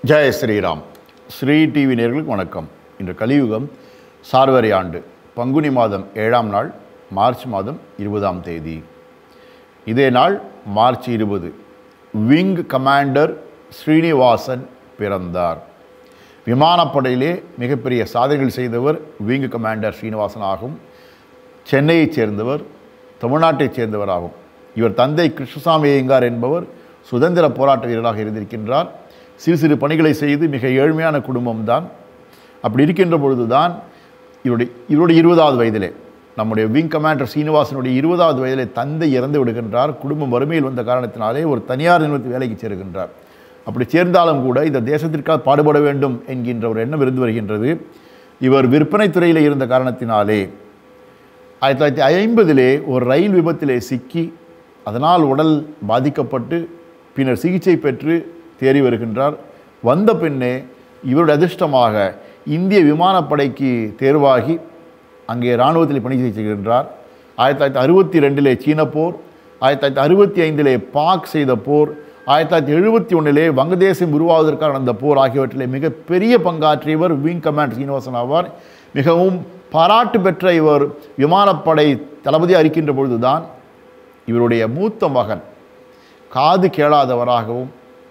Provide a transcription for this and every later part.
ஜெய ஸ்ரீராம் ஸ்ரீ டிவி நேர்களுக்கு வணக்கம் இன்று கலியுகம் சார்வரி ஆண்டு பங்குனி மாதம் ஏழாம் நாள் மார்ச் மாதம் இருபதாம் தேதி இதே நாள் மார்ச் இருபது விங் கமாண்டர் ஸ்ரீனிவாசன் பிறந்தார் விமானப்படையிலே மிகப்பெரிய சாதனைகள் செய்தவர் விங் கமாண்டர் ஸ்ரீனிவாசன் ஆகும் சென்னையைச் சேர்ந்தவர் தமிழ்நாட்டைச் சேர்ந்தவராகும் இவர் தந்தை கிருஷ்ணசாமி ஐயங்கார் என்பவர் சுதந்திர போராட்ட வீரராக இருந்திருக்கின்றார் சிறு சிறு பணிகளை செய்து மிக ஏழ்மையான குடும்பம்தான் அப்படி இருக்கின்ற பொழுதுதான் இவருடைய இவருடைய இருபதாவது வயதிலே நம்முடைய விங் கமாண்டர் சீனிவாசனுடைய இருபதாவது வயதிலே தந்தை இறந்து விடுகின்றார் குடும்பம் வறுமையில் வந்த காரணத்தினாலே ஒரு தனியார் நிறுவனத்தில் வேலைக்கு சேர்கின்றார் அப்படி சேர்ந்தாலும் கூட இந்த தேசத்திற்காக பாடுபட வேண்டும் என்கின்ற ஒரு எண்ணம் இருந்து வருகின்றது இவர் விற்பனை துறையில் இருந்த காரணத்தினாலே ஆயிரத்தி தொள்ளாயிரத்தி ஐம்பதிலே ஒரு ரயில் விபத்திலே சிக்கி அதனால் உடல் பாதிக்கப்பட்டு பின்னர் சிகிச்சை பெற்று தேறி வருகின்றார் வந்த பின்னே இவருடைய அதிர்ஷ்டமாக இந்திய விமானப்படைக்கு தேர்வாகி அங்கே இராணுவத்தில் பணி செய்கின்றார் ஆயிரத்தி தொள்ளாயிரத்தி அறுபத்தி ரெண்டிலே சீன போர் ஆயிரத்தி தொள்ளாயிரத்தி அறுபத்தி ஐந்திலே பாக் செய்த போர் ஆயிரத்தி தொள்ளாயிரத்தி எழுபத்தி ஒன்றிலே வங்கதேசம் உருவாவதற்கான நடந்த போர் ஆகியவற்றிலே மிகப்பெரிய பங்காற்றியவர் விங் கமாண்ட் சீனிவாசன் ஆவார் மிகவும் பாராட்டு பெற்ற இவர் விமானப்படை தளபதியாக இருக்கின்ற பொழுதுதான் இவருடைய மூத்த மகன் காது கேளாதவராகவும்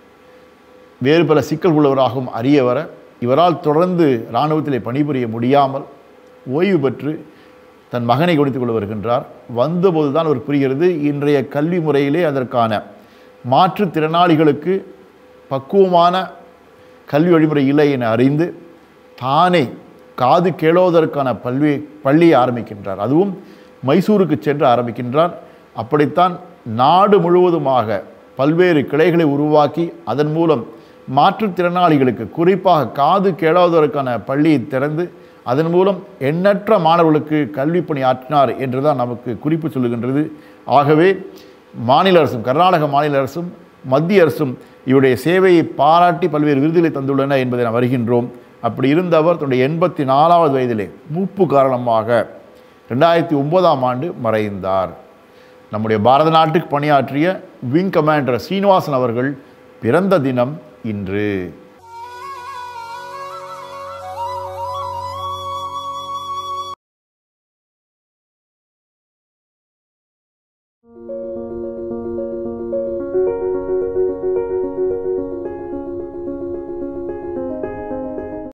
வேறு பல சிக்கல் உள்ளவராகவும் அறிய வர இவரால் தொடர்ந்து இராணுவத்திலே பணிபுரிய முடியாமல் ஓய்வு பெற்று தன் மகனை கவனித்துக் கொண்டு வருகின்றார் வந்தபோது தான் அவர் புரிகிறது இன்றைய கல்வி முறையிலே அதற்கான மாற்றுத்திறனாளிகளுக்கு பக்குவமான கல்வி வழிமுறை இல்லை என அறிந்து தானே காது கேளோதற்கான பல்வி பள்ளியை ஆரம்பிக்கின்றார் அதுவும் மைசூருக்கு சென்று ஆரம்பிக்கின்றார் அப்படித்தான் நாடு முழுவதுமாக பல்வேறு கிளைகளை உருவாக்கி அதன் மூலம் மாற்றுத்திறனாளிகளுக்கு குறிப்பாக காது கேளாதவருக்கான பள்ளியை திறந்து அதன் மூலம் எண்ணற்ற மாணவர்களுக்கு கல்வி பணி ஆற்றினார் என்றுதான் நமக்கு குறிப்பு சொல்லுகின்றது ஆகவே மாநில அரசும் கர்நாடக மாநில அரசும் மத்திய அரசும் இவருடைய சேவையை பாராட்டி பல்வேறு விருதுகளை தந்துள்ளன என்பதை நாம் வருகின்றோம் அப்படி இருந்தவர் தன்னுடைய எண்பத்தி நாலாவது வயதிலே மூப்பு காரணமாக ரெண்டாயிரத்தி ஒன்பதாம் ஆண்டு மறைந்தார் நம்முடைய பாரத நாட்டுக்கு பணியாற்றிய விங் கமாண்டர் சீனிவாசன் அவர்கள் பிறந்த தினம் இன்று